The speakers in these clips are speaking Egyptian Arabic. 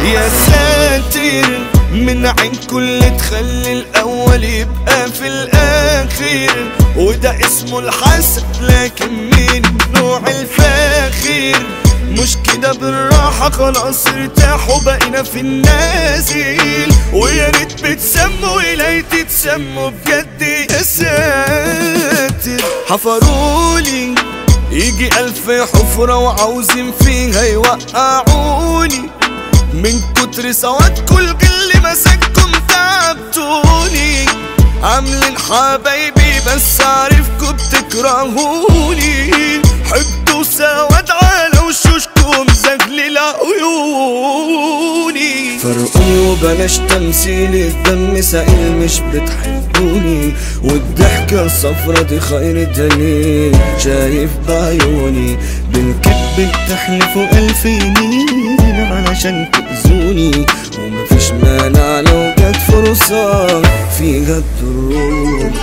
يا ساتر من عين كل تخلي الاول يبقى في الاخر وده اسمه الحسد لكن مين نوع الفاخر مش كده بالراحة خلاص ارتاحوا بقينا في النازل ويا ريت بتسموا إلي تتسموا بجد يا ساتر حفرولي يجي ألف حفرة وعاوزين فيها يوقعوني من كتر سواد كل اللي مسككم تعبتوني عاملين حبايبي بس عارفكم بتكرهوني حقد وسواد على وشوشكم زغلل عيوني فرقوا بلاش تمثيل الدم سائل مش بتحبوني والضحكة الصفرا دي خير دليل شايف بعيوني بالكذب بتحلفوا ألف يمين علشان تأذوني ومفيش مانع لو جت فرصة فيها تضروني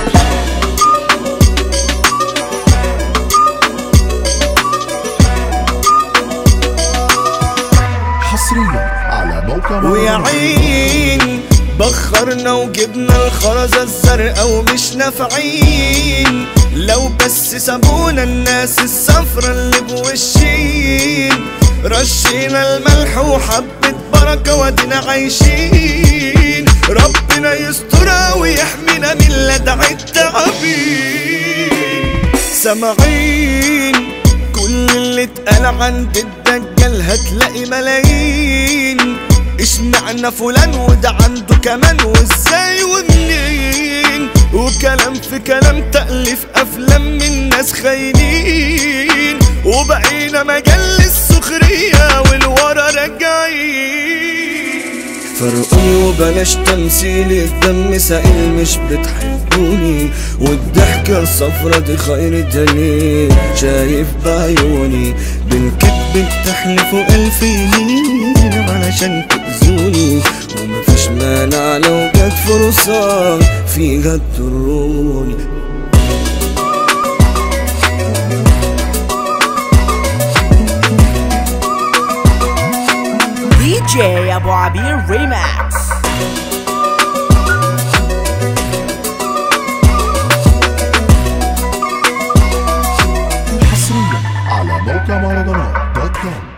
حصريا على موقع ويا مهرجانات عين بخرنا وجبنا الخرزة الزرقاء ومش نافعين لو بس سابونا الناس الصفرا اللي بوشين رشينا الملح وحبة بركة وادينا عايشين ربنا يسترها ويحمينا من لدع التعابين سامعين كل اللي اتقال عند الدجال هتلاقي ملايين اشمعنى فلان وده عنده كمان وازاي ومنين وكلام في كلام تأليف أفلام من ناس خاينين وبقينا مجال للسخرية والورا راجعين فرقوا بلاش تمثيل الدم سائل مش بتحبوني والضحكة الصفرا دي خير دليل شايف بعيوني بالكذب بتحلفوا ألف يمين علشان تأذوني ومفيش مانع لو جت فرصة فيها تضروني DJ Abu Abir Remix حصريا على موقع مهرجانات دوت كوم